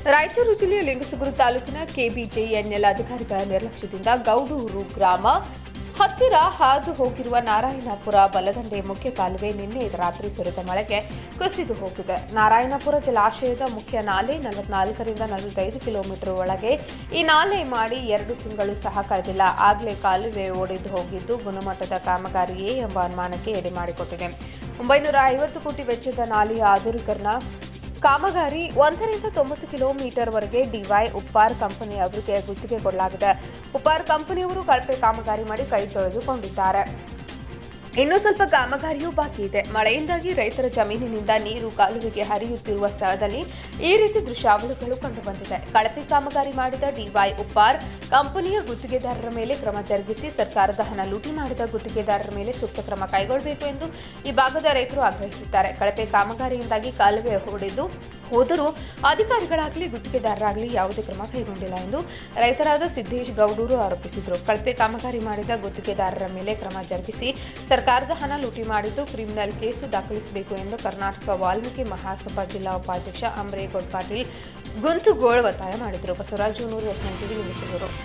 ರಾಯಚೂರು ಜಿಲ್ಲೆಯ ಲಿಂಗಸುಗೂರು ತಾಲೂಕಿನ ಕೆಬಿಜೆಎನ್ಎಲ್ ಅಧಿಕಾರಿಗಳ ನಿರ್ಲಕ್ಷ್ಯದಿಂದ ಗೌಡೂರು ಗ್ರಾಮ ಹತ್ತಿರ ಹಾದು ಹೋಗಿರುವ ನಾರಾಯಣಪುರ ಬಲದಂಡೆ ಮುಖ್ಯ ಕಾಲುವೆ ನಿನ್ನೆ ರಾತ್ರಿ ಸುರಿದ ಮಳೆಗೆ ಕುಸಿದು ಹೋಗಿದೆ ನಾರಾಯಣಪುರ ಜಲಾಶಯದ ಮುಖ್ಯ ನಾಲೆ ನಲವತ್ನಾಲ್ಕರಿಂದ ನಲವತ್ತೈದು ಕಿಲೋಮೀಟರ್ ಒಳಗೆ ಈ ನಾಲೆ ಮಾಡಿ ಎರಡು ತಿಂಗಳು ಸಹ ಕಳೆದಿಲ್ಲ ಆಗಲೇ ಕಾಲುವೆ ಒಡೆದು ಹೋಗಿದ್ದು ಗುಣಮಟ್ಟದ ಕಾಮಗಾರಿಯೇ ಎಂಬ ಅನುಮಾನಕ್ಕೆ ಎಡೆ ಮಾಡಿಕೊಟ್ಟಿದೆ ಒಂಬೈನೂರ ಐವತ್ತು ಕೋಟಿ ವೆಚ್ಚದ ನಾಲೆಯ ಆಧುನೀಕರಣ ಕಾಮಗಾರಿ ಒಂದರಿಂದ ತೊಂಬತ್ತು ಕಿಲೋಮೀಟರ್ ವರೆಗೆ ಡಿವೈ ಉಪ್ಪಾರ್ ಕಂಪನಿ ಅವರಿಗೆ ಗುತ್ತಿಗೆ ಕೊಡಲಾಗಿದೆ ಉಪ್ಪಾರ್ ಕಂಪನಿಯವರು ಕಳಪೆ ಕಾಮಗಾರಿ ಮಾಡಿ ಕೈ ತೊಳೆದುಕೊಂಡಿದ್ದಾರೆ ಇನ್ನು ಸ್ವಲ್ಪ ಕಾಮಗಾರಿಯೂ ಬಾಕಿ ಇದೆ ಮಳೆಯಿಂದಾಗಿ ರೈತರ ಜಮೀನಿನಿಂದ ನೀರು ಕಾಲುವೆಗೆ ಹರಿಯುತ್ತಿರುವ ಸ್ಥಳದಲ್ಲಿ ಈ ರೀತಿ ದೃಶ್ಯಾವಳಿಗಳು ಕಂಡುಬಂದಿದೆ ಕಳಪೆ ಕಾಮಗಾರಿ ಮಾಡಿದ ಡಿವೈ ಉಪ್ಪಾರ್ ಕಂಪನಿಯ ಗುತ್ತಿಗೆದಾರರ ಮೇಲೆ ಕ್ರಮ ಜರುಗಿಸಿ ಸರ್ಕಾರದ ಹಣ ಲೂಟಿ ಮಾಡಿದ ಗುತ್ತಿಗೆದಾರರ ಮೇಲೆ ಸೂಕ್ತ ಕ್ರಮ ಕೈಗೊಳ್ಳಬೇಕು ಎಂದು ಈ ಭಾಗದ ರೈತರು ಆಗ್ರಹಿಸಿದ್ದಾರೆ ಕಳಪೆ ಕಾಮಗಾರಿಯಿಂದಾಗಿ ಕಾಲುವೆ ಹೊಡೆದು ಹೋದರೂ ಅಧಿಕಾರಿಗಳಾಗಲಿ ಗುತ್ತಿಗೆದಾರರಾಗಲಿ ಯಾವುದೇ ಕ್ರಮ ಕೈಗೊಂಡಿಲ್ಲ ಎಂದು ರೈತರಾದ ಸಿದ್ದೇಶ್ ಗೌಡೂರು ಆರೋಪಿಸಿದರು ಕಳಪೆ ಕಾಮಗಾರಿ ಮಾಡಿದ ಗುತ್ತಿಗೆದಾರರ ಮೇಲೆ ಕ್ರಮ ಜರುಗಿಸಿ ಸರ್ಕಾರದ ಹಣ ಲೂಟಿ ಮಾಡಿದ್ದು ಕ್ರಿಮಿನಲ್ ಕೇಸು ದಾಖಲಿಸಬೇಕು ಎಂದು ಕರ್ನಾಟಕ ವಾಲ್ಮೀಕಿ ಮಹಾಸಭಾ ಜಿಲ್ಲಾ ಉಪಾಧ್ಯಕ್ಷ ಅಮರೇಗೌಡ್ ಪಾಟೀಲ್ ಗುಂತುಗೋಳ್ ಒತ್ತಾಯ ಮಾಡಿದರು ಬಸವರಾಜ್ ಜೂನೂರು ಎಸ್ ಟಿವಿ ನಿಲ್ಲಿಸಿದರು